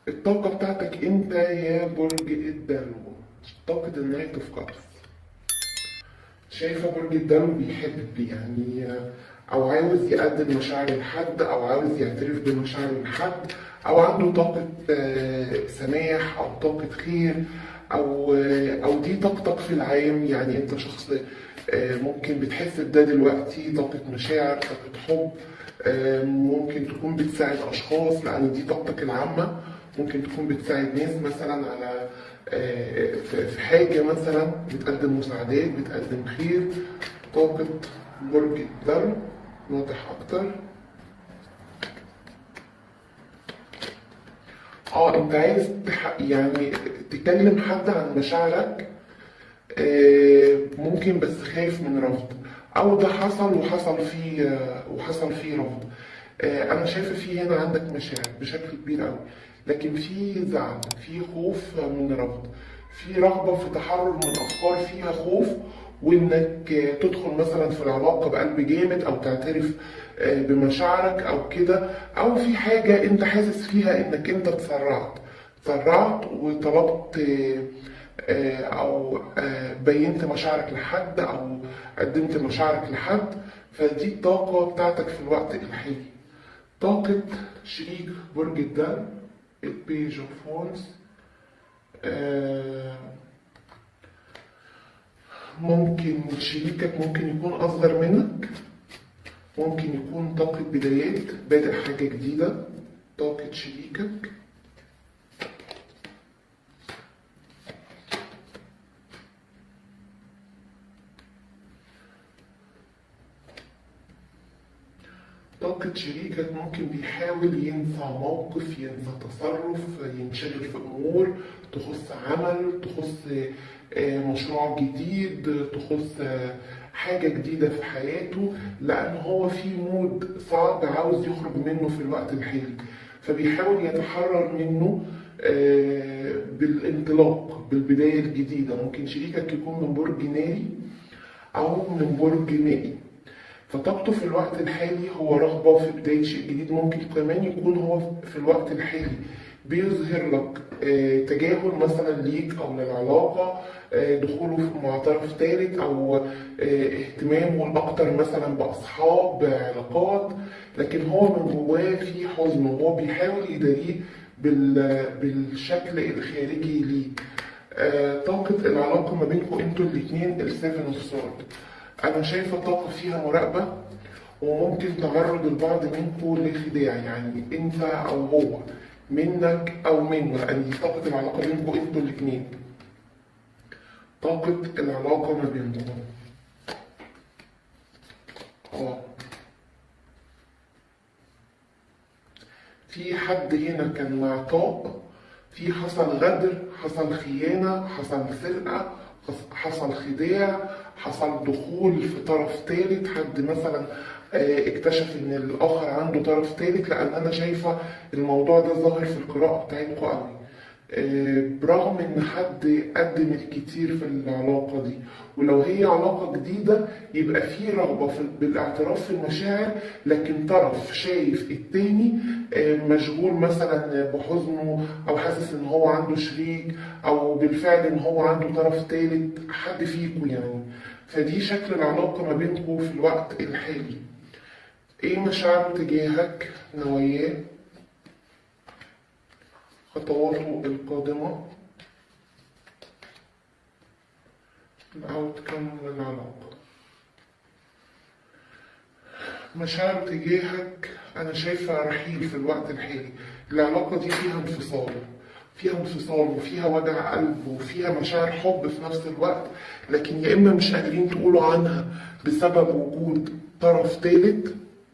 الطاقة بتاعتك انت يا برج الدلو طاقة النايت اوف كابس شايفة برج الدلو بيحب يعني او عاوز يقدم مشاعر لحد او عاوز يعترف بمشاعر لحد او عنده طاقة آه، سماح او طاقة خير او آه، او دي طاقتك في العام يعني انت شخص آه، ممكن بتحس بده دلوقتي طاقة مشاعر طاقة حب آه، ممكن تكون بتساعد اشخاص لان دي طاقتك العامة ممكن تكون بتساعد ناس مثلا على آه، في في حاجة مثلا بتقدم مساعدات بتقدم خير طاقة برج الدلو واضح أكتر اه انت عايز تح... يعني تكلم حد عن مشاعرك آه، ممكن بس خايف من رفض او ده حصل وحصل فيه آه، وحصل فيه رفض آه، انا شايفه في هنا عندك مشاعر بشكل كبير قوي لكن في زعل في خوف من رفض في رغبه في تحرر من افكار فيها خوف وانك آه، تدخل مثلا في العلاقه بقلب جامد او تعترف آه، بمشاعرك او كده او في حاجه انت حاسس فيها انك انت اتسرعت اتسرعت وطلبت آه، آه، او آه، بينت مشاعرك لحد او قدمت مشاعرك لحد فدي الطاقة بتاعتك في الوقت الحالي طاقة شريك برج الدلو البيج اوف وونز ممكن شريكك ممكن يكون أصغر منك ممكن يكون طاقة بدايات بادئ حاجة جديدة طاقة شريكك طاقة شريكك ممكن بيحاول ينسى موقف ينسى تصرف ينشغل في أمور تخص عمل تخص آه، مشروع جديد تخص آه، حاجة جديدة في حياته لأن هو في مود صعب عاوز يخرج منه في الوقت الحالي فبيحاول يتحرر منه آه، بالانطلاق بالبداية الجديدة ممكن شريكك يكون من برج ناري أو من برج مائي فطاقته في الوقت الحالي هو رغبة في بداية شيء جديد ممكن كمان يكون هو في الوقت الحالي بيظهر لك آه، تجاهل مثلا ليك أو للعلاقة آه، دخوله في مع طرف ثالث أو آه، اهتمامه الأكتر مثلا بأصحاب بعلاقات لكن هو من جواه في حزن وهو بيحاول يداريه بال- بالشكل الخارجي ليه آه، طاقة العلاقة ما بينكم انتوا الاتنين السيفن اوف سورد أنا شايفة طاقة فيها مراقبة وممكن تعرض البعض منكم لخداع يعني أنت أو هو منك أو منه لأن دي طاقة العلاقة بينكم انتوا الاتنين طاقة العلاقة ما بينكم اه في حد هنا كان معطاء في حصل غدر حصل خيانة حصل سرقة حص- حصل خداع حصل دخول في طرف ثالث حد مثلا آه، اكتشف ان الاخر عنده طرف ثالث لان انا شايفه الموضوع ده ظاهر في القراءه بتاعتكم قوي آه، برغم ان حد قدم الكتير في العلاقه دي ولو هي علاقه جديده يبقى في رغبه في بالاعتراف في المشاعر لكن طرف شايف التاني آه، مشغول مثلا بحزنه او حاسس ان هو عنده شريك او بالفعل ان هو عنده طرف ثالث حد فيكم يعني فدي شكل العلاقه ما بينكم في الوقت الحالي ايه مشاعره تجاهك نواياه خطواته القادمة الأوتكم للعلاقة مشاعر تجاهك أنا شايفة رحيل في الوقت الحالي العلاقة دي فيها انفصال فيها انفصال وفيها وجع قلب وفيها مشاعر حب في نفس الوقت لكن يا إما مش قادرين تقولوا عنها بسبب وجود طرف ثالث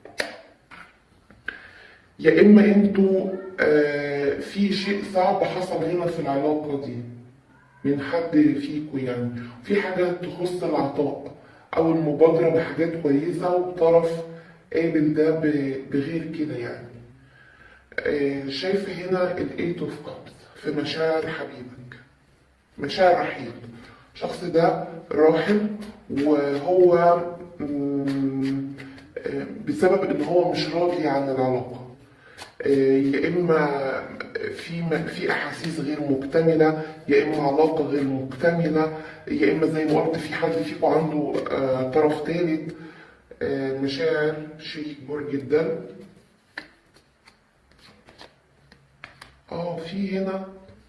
يا اما انتوا آه، في شيء صعب حصل هنا في العلاقه دي من حد فيكم يعني في حاجه تخص العطاء او المبادره بحاجات كويسه وطرف قابل ده ب- بغير كده يعني آه، شايفه هنا الايت اوف كابس في مشاعر حبيبك مشاعر رحيل الشخص ده راحل وهو مم، آه، بسبب ان هو مش راضي عن العلاقه آه، يا اما في م- في احاسيس غير مكتمله يا اما علاقه غير مكتمله يا اما زي ما قلت في حد فيكم عنده آه، طرف ثالث آه، مشاعر شريك برج الدلو اه في هنا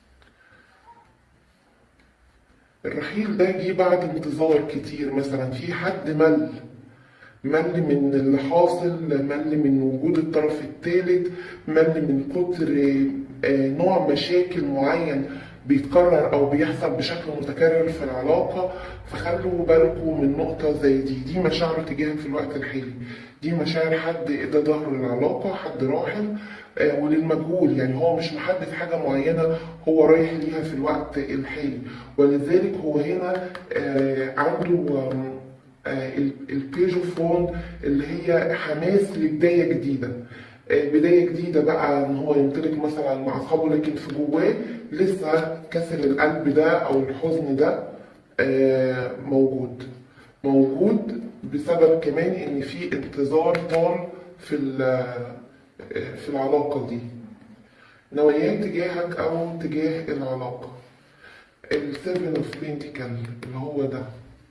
الرحيل ده جه بعد انتظار كتير مثلا في حد مل مل من اللي حاصل مل من وجود الطرف الثالث مل من كتر آه، نوع مشاكل معين بيتكرر او بيحصل بشكل متكرر في العلاقه فخلوا بالكم من نقطه زي دي دي مشاعر تجاهك في الوقت الحالي دي مشاعر حد ادى ظهره للعلاقه حد راحل آه، وللمجهول يعني هو مش محدد حاجه معينه هو رايح ليها في الوقت الحالي ولذلك هو هنا آه، عنده آم، آه، ال- البيجو فون اللي هي حماس لبدايه جديده آه، بدايه جديده بقى ان هو يمتلك مثلا مع اصحابه لكن في جواه لسه كسر القلب ده او الحزن ده آه، موجود موجود بسبب كمان ان في انتظار طال في ال- آه، في العلاقه دي نوايات تجاهك او تجاه العلاقه السيفن اوف بنتيكل اللي هو ده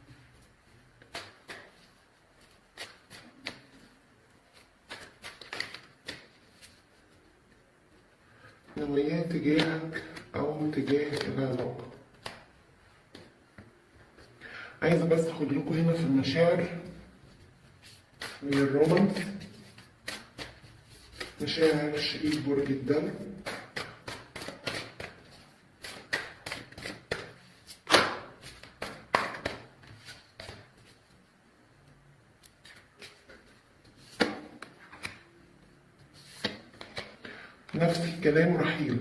نوايات تجاهك أو تجاه العلاقة عايزة بس أخد لكم هنا في المشاعر من الرومانس مشاعر شريك برج الدلو نفس الكلام رحيل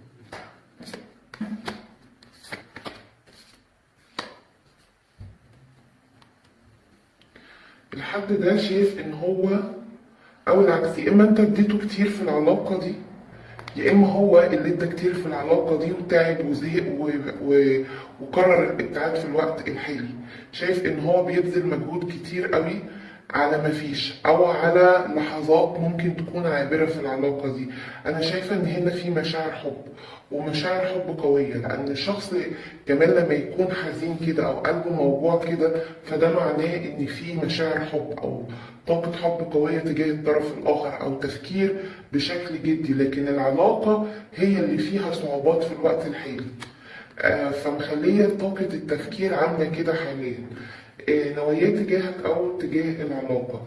الحد ده شايف ان هو او العكس يا اما انت اديته كتير في العلاقه دي يا اما هو اللي ادى كتير في العلاقه دي وتعب وزهق و... و... وقرر الابتعاد في الوقت الحالي شايف ان هو بيبذل مجهود كتير قوي على ما فيش او على لحظات ممكن تكون عابره في العلاقه دي انا شايفه ان هنا في مشاعر حب ومشاعر حب قويه لان الشخص كمان لما يكون حزين كده او قلبه موجوع كده فده معناه ان في مشاعر حب او طاقه حب قويه تجاه الطرف الاخر او تفكير بشكل جدي لكن العلاقه هي اللي فيها صعوبات في الوقت الحالي آه، فمخليه طاقه التفكير عامله كده حاليا آه، نوايات تجاهك او تجاه العلاقه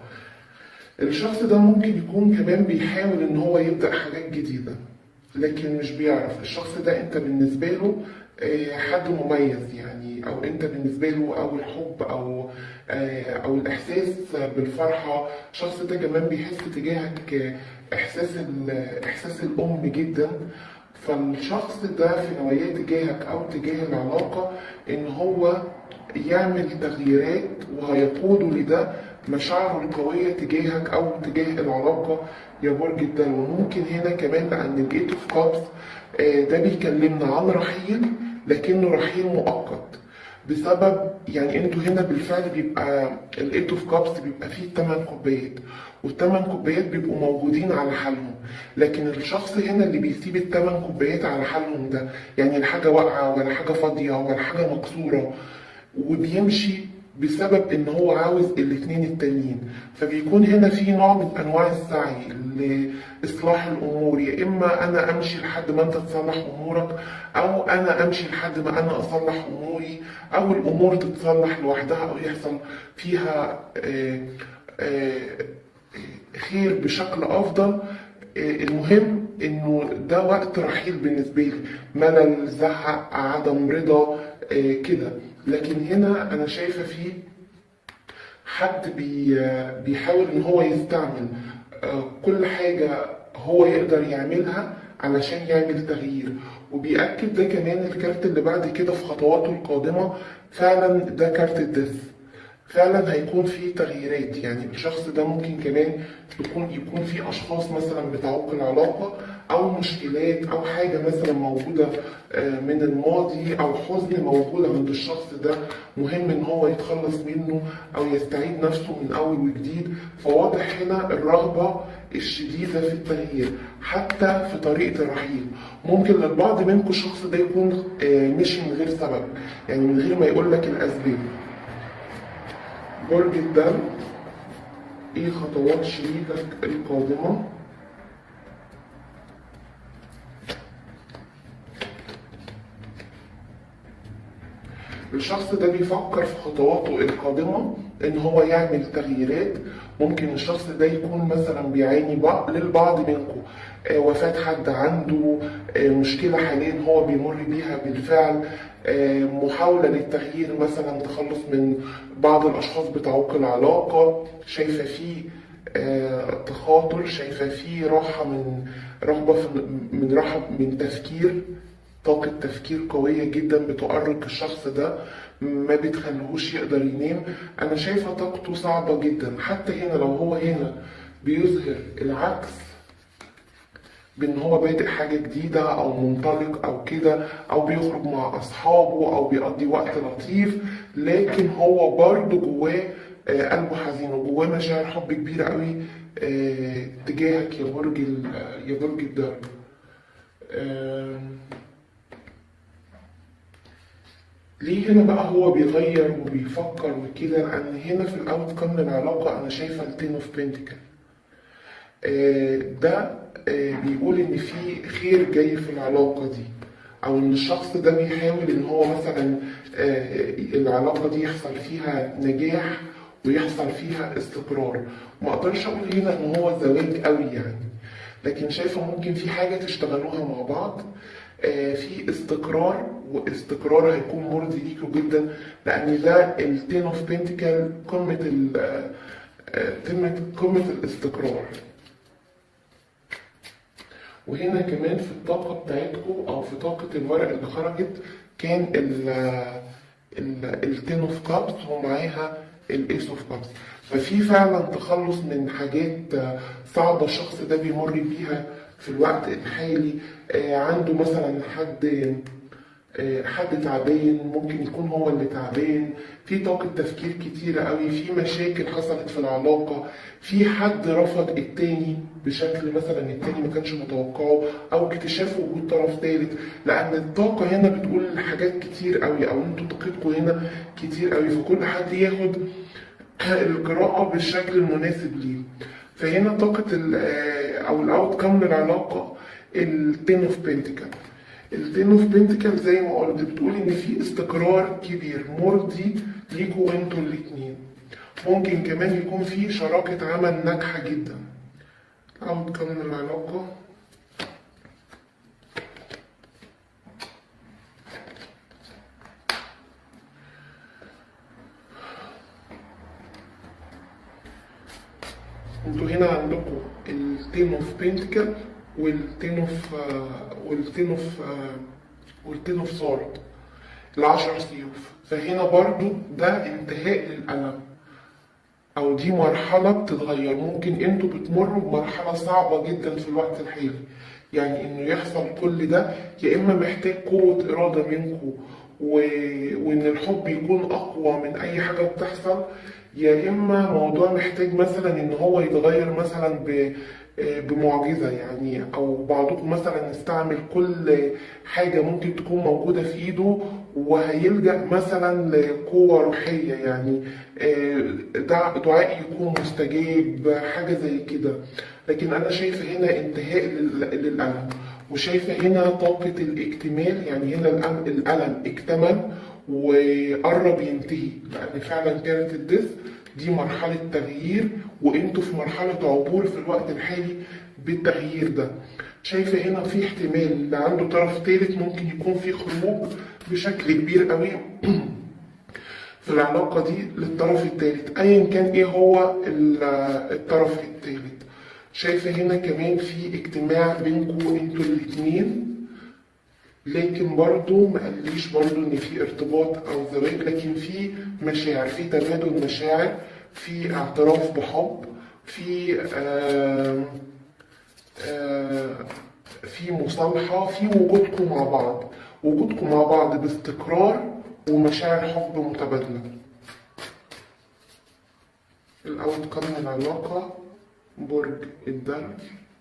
الشخص ده ممكن يكون كمان بيحاول ان هو يبدا حاجات جديده لكن مش بيعرف الشخص ده انت بالنسبه له آه، حد مميز يعني او انت بالنسبه له او الحب او آه، او الاحساس بالفرحه الشخص ده كمان بيحس تجاهك آه، احساس ال- احساس الام جدا فالشخص ده في نواياه تجاهك او تجاه العلاقه ان هو يعمل تغييرات وهيقوده لده مشاعره القوية تجاهك أو تجاه العلاقة يا برج الدلو ممكن هنا كمان لأن الإيت اوف كابس ده بيكلمنا عن رحيل لكنه رحيل مؤقت بسبب يعني انتوا هنا بالفعل بيبقى الايت اوف كابس بيبقى فيه 8 كوبايات والثمان كوبايات بيبقوا موجودين على حالهم لكن الشخص هنا اللي بيسيب الثمان كوبايات على حالهم ده يعني الحاجة واقعة ولا حاجة فاضية ولا حاجة مكسورة وبيمشي بسبب ان هو عاوز الاتنين التانيين فبيكون هنا في نوع من انواع السعي لاصلاح الامور يا اما انا امشي لحد ما انت تصلح امورك او انا امشي لحد ما انا اصلح اموري او الامور تتصلح لوحدها او يحصل فيها آه، آه، خير بشكل افضل آه، المهم انه ده وقت رحيل بالنسبه لي ملل زهق عدم رضا آه، كده لكن هنا انا شايفه فيه حد بي بيحاول ان هو يستعمل آه، كل حاجه هو يقدر يعملها علشان يعمل تغيير وبيأكد ده كمان الكارت اللي بعد كده في خطواته القادمه فعلا ده كارت الدث فعلا هيكون في تغييرات يعني الشخص ده ممكن كمان يكون يكون في اشخاص مثلا بتعوق العلاقه او مشكلات او حاجه مثلا موجوده آه، من الماضي او حزن موجود عند الشخص ده مهم ان هو يتخلص منه او يستعيد نفسه من اول وجديد فواضح هنا الرغبه الشديده في التغيير حتى في طريقه الرحيل ممكن للبعض منكم الشخص ده يكون آه، مشي من غير سبب يعني من غير ما يقول لك الاسباب برج الدم ايه خطوات شريكك القادمه الشخص ده بيفكر في خطواته القادمة إن هو يعمل تغييرات ممكن الشخص ده يكون مثلا بيعاني بعض للبعض منكم آه، وفاة حد عنده آه، مشكلة حاليا هو بيمر بيها بالفعل آه، محاولة للتغيير مثلا تخلص من بعض الأشخاص بتعوق العلاقة شايفة فيه آه، تخاطر شايفة فيه راحة من رغبة في- من راحة من تفكير طاقة تفكير قوية جدا بتؤرق الشخص ده ما بتخليهوش يقدر ينام أنا شايفة طاقته صعبة جدا حتى هنا لو هو هنا بيظهر العكس بان هو بادئ حاجة جديدة او منطلق او كده او بيخرج مع اصحابه او بيقضي وقت لطيف لكن هو برضه جواه آه، قلبه حزين وجواه مشاعر حب كبيرة قوي آه، تجاهك يا برج ال- يا برج الدرب آم، ليه هنا بقى هو بيغير وبيفكر وكده لان هنا في الاوت كم العلاقه انا شايفه التين اوف بنتيكل ده آه، بيقول ان في خير جاي في العلاقه دي او ان الشخص ده بيحاول ان هو مثلا آه، العلاقه دي يحصل فيها نجاح ويحصل فيها استقرار ما اقدرش اقول هنا ان هو زواج قوي يعني لكن شايفه ممكن في حاجه تشتغلوها مع بعض آه، في استقرار واستقرار هيكون مرضي ليكوا جدا لان ده التين اوف بنتيكل قمه ال آه، آه، قمه قمه الاستقرار وهنا كمان في الطاقة بتاعتكم أو في طاقة الورق اللي خرجت كان ال ال التين اوف كابس ومعاها الايس اوف كابس ففي فعلا تخلص من حاجات صعبة الشخص ده بيمر بيها في الوقت الحالي آه، عنده مثلا حد آه، حد تعبان ممكن يكون هو اللي تعبان في طاقة تفكير كتيرة قوي في مشاكل حصلت في العلاقة في حد رفض التاني بشكل مثلا التاني ما كانش متوقعه او اكتشاف وجود طرف ثالث لان الطاقة هنا بتقول حاجات كتير قوي او انتوا طاقتكم هنا كتير قوي فكل حد ياخد القراءة بالشكل المناسب ليه فهنا طاقة ال- آه، او الاوت كام للعلاقة التين اوف بنتيكل التين اوف بنتيكل زي ما قلت بتقول ان في استقرار كبير مرضي ليكوا انتوا الاتنين ممكن كمان يكون في شراكة عمل ناجحة جدا اوت كام للعلاقة انتوا هنا عندكم التين اوف بنتيكل والتين اوف والتين اوف والتين اوف سورد العشر سيوف فهنا برضو ده انتهاء للألم أو دي مرحلة بتتغير ممكن انتوا بتمروا بمرحلة صعبة جدا في الوقت الحالي يعني انه يحصل كل ده يا اما محتاج قوة إرادة منكم و... وان الحب يكون اقوى من اي حاجة بتحصل يا اما موضوع محتاج مثلا ان هو يتغير مثلا ب... بمعجزة يعني أو بعضكم مثلا يستعمل كل حاجة ممكن تكون موجودة في إيده وهيلجأ مثلا لقوة روحية يعني آه، دع- دعاء يكون مستجاب حاجة زي كده لكن أنا شايفة هنا انتهاء لل- للألم وشايفة هنا طاقة الاكتمال يعني هنا الألم, الألم اكتمل وقرب ينتهي لأن فعلا كانت الدث دي مرحلة تغيير وانتوا في مرحلة عبور في الوقت الحالي بالتغيير ده شايفة هنا في احتمال اللي عنده طرف ثالث ممكن يكون في خروج بشكل كبير قوي في العلاقة دي للطرف الثالث أيا كان إيه هو ال- الطرف الثالث شايفة هنا كمان في اجتماع بينكم انتوا الاتنين لكن برضو ما قاليش برضو ان في ارتباط او زواج لكن في مشاعر في تبادل مشاعر في اعتراف بحب في آه آه في مصالحة في وجودكم مع بعض وجودكم مع بعض باستقرار ومشاعر حب متبادلة الأول قانون العلاقة برج الدلو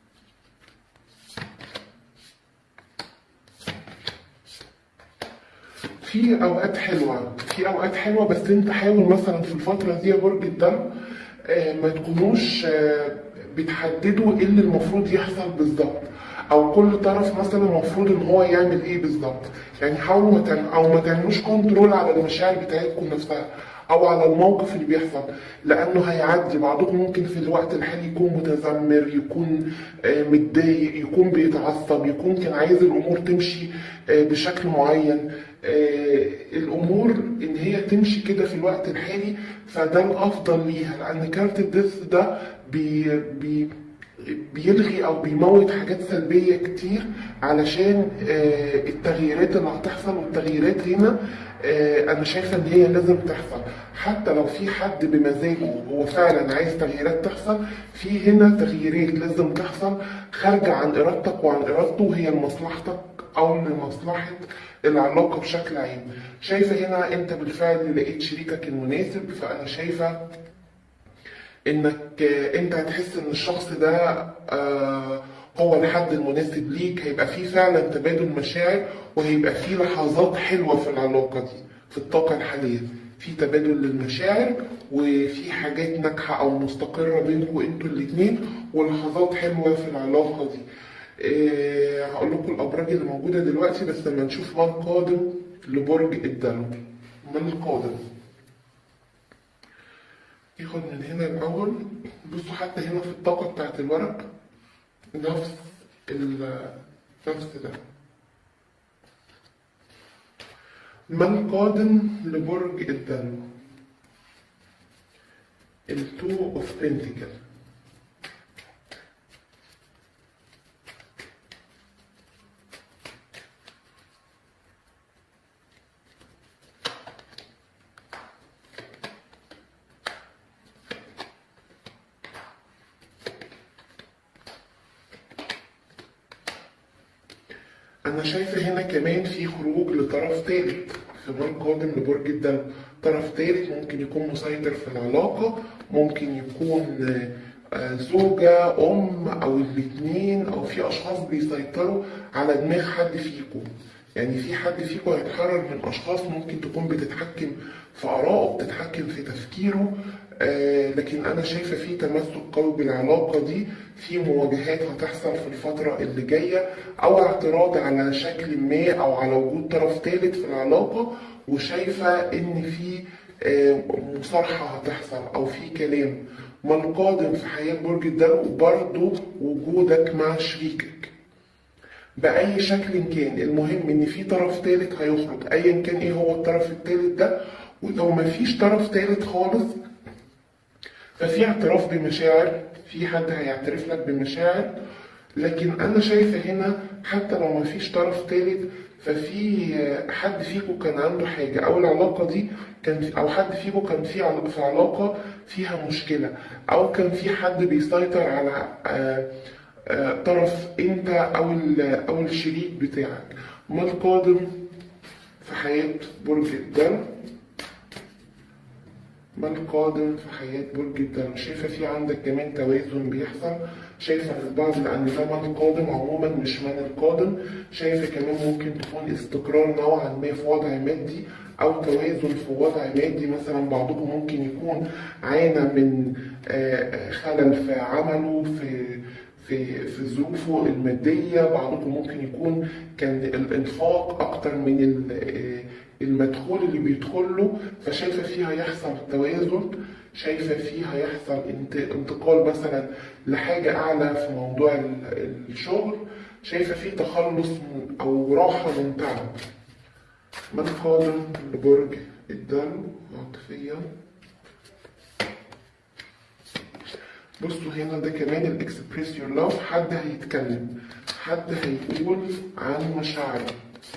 في اوقات حلوه في اوقات حلوه بس انت حاول مثلا في الفتره دي يا برج الدلو آه، ما تكونوش آه، بتحددوا ايه اللي المفروض يحصل بالظبط او كل طرف مثلا المفروض ان هو يعمل ايه بالظبط يعني حاولوا ما تعم- او ما تعملوش كنترول على المشاعر بتاعتكم نفسها او على الموقف اللي بيحصل لانه هيعدي بعضكم ممكن في الوقت الحالي يكون متذمر يكون آه، متضايق يكون بيتعصب يكون كان عايز الامور تمشي آه، بشكل معين آه، الامور ان هي تمشي كده في الوقت الحالي فده الافضل ليها لان كارت الدث ده بي بي بيلغي او بيموت حاجات سلبيه كتير علشان آه، التغييرات اللي هتحصل والتغييرات هنا آه، انا شايفه ان هي لازم تحصل حتى لو في حد بمزاجه هو فعلا عايز تغييرات تحصل في هنا تغييرات لازم تحصل خارجه عن ارادتك وعن ارادته وهي لمصلحتك او لمصلحه العلاقه بشكل عام شايفه هنا انت بالفعل لقيت شريكك المناسب فانا شايفه انك آه، انت هتحس ان الشخص ده آه، هو الحد المناسب ليك هيبقى فيه فعلا تبادل مشاعر وهيبقى فيه لحظات حلوه في العلاقه دي في الطاقه الحاليه في تبادل للمشاعر وفي حاجات ناجحه او مستقره بينكم انتوا الاثنين ولحظات حلوه في العلاقه دي آه، هقول لكم الابراج اللي موجوده دلوقتي بس لما نشوف ما القادم لبرج الدلو ما القادم ياخد من هنا الأول بصوا حتى هنا في الطاقة بتاعت الورق نفس ال نفس ده ما القادم لبرج الدلو التو اوف بنتيكل أنا شايفة هنا كمان في خروج لطرف ثالث في برج قادم لبرج الدلو طرف ثالث ممكن يكون مسيطر في العلاقة ممكن يكون آه، زوجة أم أو الاتنين أو في أشخاص بيسيطروا على دماغ حد فيكم يعني في حد فيكم هيتحرر من أشخاص ممكن تكون بتتحكم في آرائه بتتحكم في تفكيره آه لكن أنا شايفة في تمسك قوي بالعلاقة دي في مواجهات هتحصل في الفترة اللي جاية أو اعتراض على شكل ما أو على وجود طرف ثالث في العلاقة وشايفة إن في آه، مصارحة هتحصل أو في كلام ما القادم في حياة برج الدلو برضه وجودك مع شريكك بأي شكل كان المهم إن في طرف ثالث هيخرج أيا كان إيه هو الطرف الثالث ده ولو مفيش طرف ثالث خالص ففي اعتراف بمشاعر في حد هيعترف لك بمشاعر لكن انا شايفه هنا حتى لو ما فيش طرف ثالث ففي حد فيكم كان عنده حاجه او العلاقه دي كان او حد فيكم كان في عل- في علاقه فيها مشكله او كان في حد بيسيطر على آه، آه، طرف انت او ال- او الشريك بتاعك ما القادم في حياه برج الدلو ما القادم في حياة برج الدلو شايفة في عندك كمان توازن بيحصل شايفة ان البعض لأن ده من القادم عموما مش من القادم شايفة كمان ممكن تكون استقرار نوعا ما في وضع مادي أو توازن في وضع مادي مثلا بعضكم ممكن يكون عانى من آه، خلل في عمله في في في ظروفه المادية بعضكم ممكن يكون كان الإنفاق أكتر من ال- آه، المدخول اللي بيدخل له فشايفه فيه هيحصل توازن شايفه فيه هيحصل انت- انتقال مثلا لحاجه اعلى في موضوع ال- الشغل شايفه فيه تخلص من- او راحه من تعب ما القادم لبرج الدلو عاطفيا بصوا هنا ده كمان الاكسبريس يور لاف حد هيتكلم حد هيقول عن مشاعره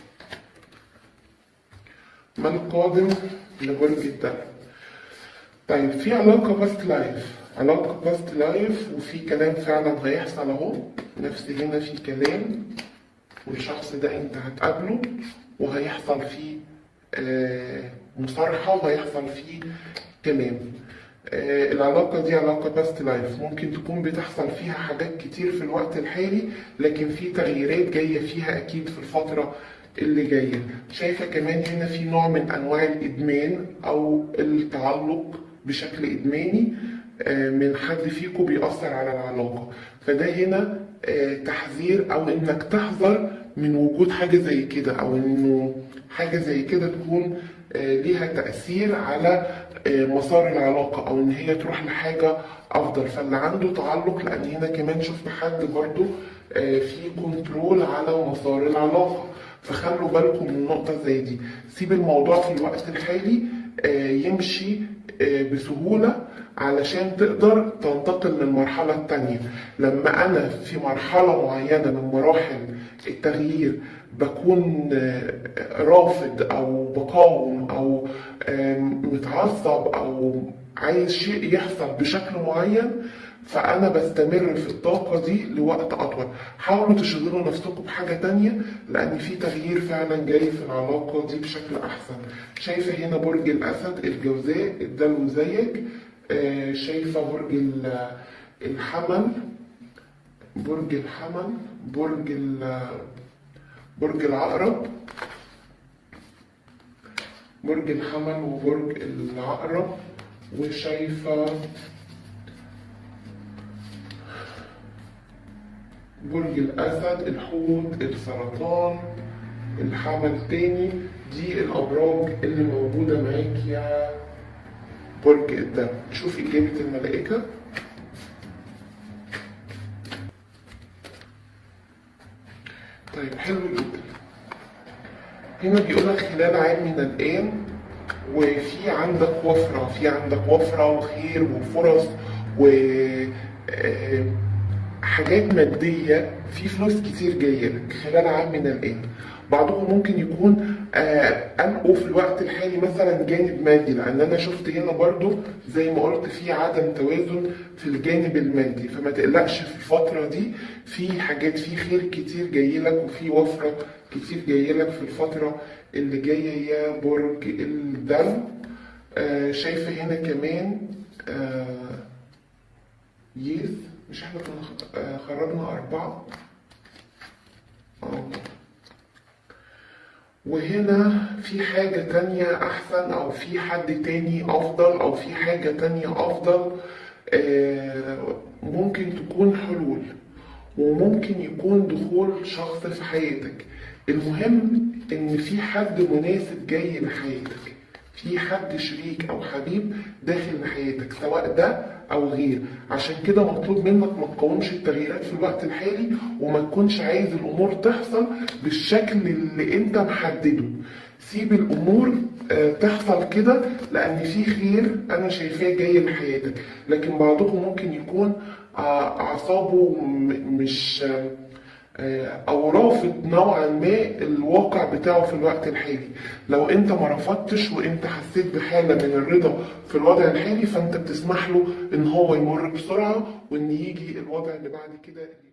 ما القادم لبرج الدلو طيب في علاقة باست لايف علاقة باست لايف وفي كلام فعلا هيحصل اهو نفس هنا في كلام والشخص ده انت هتقابله وهيحصل فيه آه، مصارحة وهيحصل فيه كلام آه، العلاقة دي علاقة باست لايف ممكن تكون بتحصل فيها حاجات كتير في الوقت الحالي لكن في تغييرات جاية فيها أكيد في الفترة اللي جاية شايفة كمان هنا في نوع من أنواع الإدمان أو التعلق بشكل إدماني آه، من حد فيكم بيأثر على العلاقة فده هنا آه، تحذير أو إنك تحذر من وجود حاجة زي كده أو إنه حاجة زي كده تكون آه، ليها تأثير على آه، مسار العلاقة أو إن هي تروح لحاجة أفضل فاللي عنده تعلق لأن هنا كمان شفت حد برضو آه، في كنترول على مسار العلاقة فخلوا بالكم من نقطة زي دي سيب الموضوع في الوقت الحالي آه، يمشي آه، بسهولة علشان تقدر تنتقل للمرحلة التانية لما أنا في مرحلة معينة من مراحل التغيير بكون آه، رافض أو بقاوم أو آم، متعصب أو عايز شيء يحصل بشكل معين فأنا بستمر في الطاقة دي لوقت أطول حاولوا تشغلوا نفسكم بحاجة تانية لأن في تغيير فعلا جاي في العلاقة دي بشكل أحسن شايفة هنا برج الأسد الجوزاء الدلو زيك آه، شايفة برج ال- الحمل برج الحمل برج ال- برج العقرب برج الحمل وبرج العقرب وشايفة برج الأسد الحوت السرطان الحمل تاني دي الأبراج اللي موجودة معاك يا برج الدم شوف إجابة الملائكة طيب حلو جدا هنا بيقول لك خلال عام من الآن وفي عندك وفرة في عندك وفرة وخير وفرص و آه، حاجات مادية في فلوس كتير جاية لك خلال عام من الآن بعضهم ممكن يكون آه، قلقوا في الوقت الحالي مثلا جانب مادي لأن أنا شفت هنا برضو زي ما قلت في عدم توازن في الجانب المادي فما تقلقش في الفترة دي في حاجات في خير كتير جاي لك وفي وفرة كتير جاي لك في الفترة اللي جاية يا برج الدلو آه، شايفة هنا كمان آه، يس مش احنا كنا خ- آه، خرجنا أربعة آه. وهنا في حاجة تانية أحسن أو في حد تاني أفضل أو في حاجة تانية أفضل آه، ممكن تكون حلول وممكن يكون دخول شخص في حياتك المهم إن في حد مناسب جاي لحياتك في حد شريك أو حبيب داخل لحياتك سواء ده أو غير عشان كده مطلوب منك ما تقاومش التغييرات في الوقت الحالي وما تكونش عايز الأمور تحصل بالشكل اللي أنت محدده سيب الأمور آه، تحصل كده لأن في خير أنا شايفاه جاي لحياتك لكن بعضكم ممكن يكون آه، أعصابه م- مش آه، آه، او رافض نوعا ما الواقع بتاعه في الوقت الحالي لو انت ما رفضتش وانت حسيت بحاله من الرضا في الوضع الحالي فانت بتسمح له ان هو يمر بسرعه وان يجي الوضع اللي بعد كده